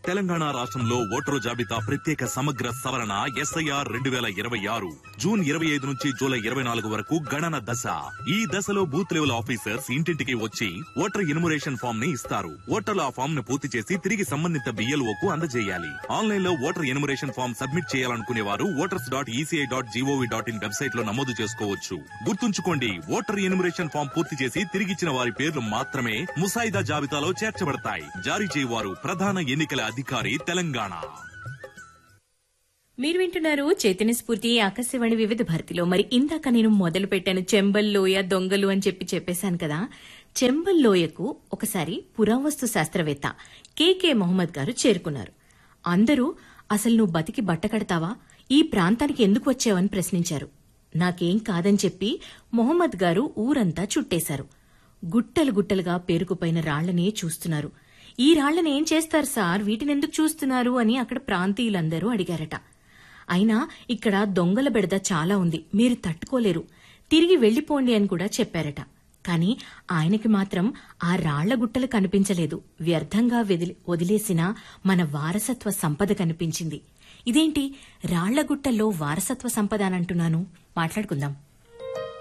తెలంగాణ రాష్ట్రంలో ఓటరు జాబితా ప్రత్యేక సమగ్ర సవరణ ఎస్ఐఆర్ రెండు వేల ఇరవై ఆరు జూన్ ఇరవై ఐదు నుంచి జూలై ఇరవై నాలుగు వరకు గణన దశ ఈ దశలో బూత్ లెవెల్ ఆఫీసర్స్ ఇంటింటికి వచ్చి ఓటర్ ఎన్యుమరేషన్ ఫామ్ ని ఇస్తారు ఓటర్లు ఆ ఫామ్ ను పూర్తి చేసి తిరిగి సంబంధిత బిఎల్ఓ కు అందజేయాలి ఆన్లైన్ లో ఓటర్ ఎన్యుమరేషన్ ఫామ్ సబ్మిట్ చేయాలనుకునే వారు voters dot ECI dot GOV dot in website లో నమోదు చేసుకోవచ్చు గుర్తుంచుకోండి ఓటర్ ఎన్యుమరేషన్ ఫామ్ పూర్తి చేసి తిరిగిచ్చిన వారి పేర్లు మాత్రమే ముసాయిదా జాబితాలో చేర్చబడతాయి జారీ చేయవారు ప్రధాన ఎన్నికల అధికారి తెలంగాణ మీరు వింటున్నారు చైతన్య స్ఫూర్తి ఆకాశవాణి వివిధ భారతిలో మరి ఇందాక నేను మొదలు పెట్టాను చెంబల్లోయ దొంగలు అని చెప్పి చెప్పేశాను కదా చెంబల్లోయకు ఒకసారి పురావస్తు శాస్త్రవేత్త కెకే మొహమ్మద్ గారు చేరుకున్నారు అందరూ అసలు నువ్వు బతికి బట్ట కడతావా ఈ ప్రాంతానికి ఎందుకు వచ్చావని ప్రశ్నించారు నాకేం కాదని చెప్పి మొహమ్మద్ గారు ఊరంతా చుట్టేశారు గుట్టలు గుట్టలుగా పేరుకుపోయిన రాళ్లనే చూస్తున్నారు ఈ రాళ్లను ఏం చేస్తారు సార్ వీటినెందుకు చూస్తున్నారు అని అక్కడ ప్రాంతీయులందరూ అడిగారట అయినా ఇక్కడ దొంగల బెడద చాలా ఉంది మీరు తట్టుకోలేరు తిరిగి వెళ్లిపోండి అని కూడా చెప్పారట కాని ఆయనకి మాత్రం ఆ రాళ్ల గుట్టలు కనిపించలేదు వ్యర్థంగా వెదిలి- వదిలేసిన మన వారసత్వ సంపద కనిపించింది ఇదేంటి రాళ్ల గుట్టల్లో వారసత్వ సంపద అని అంటున్నాను మాట్లాడుకుందాం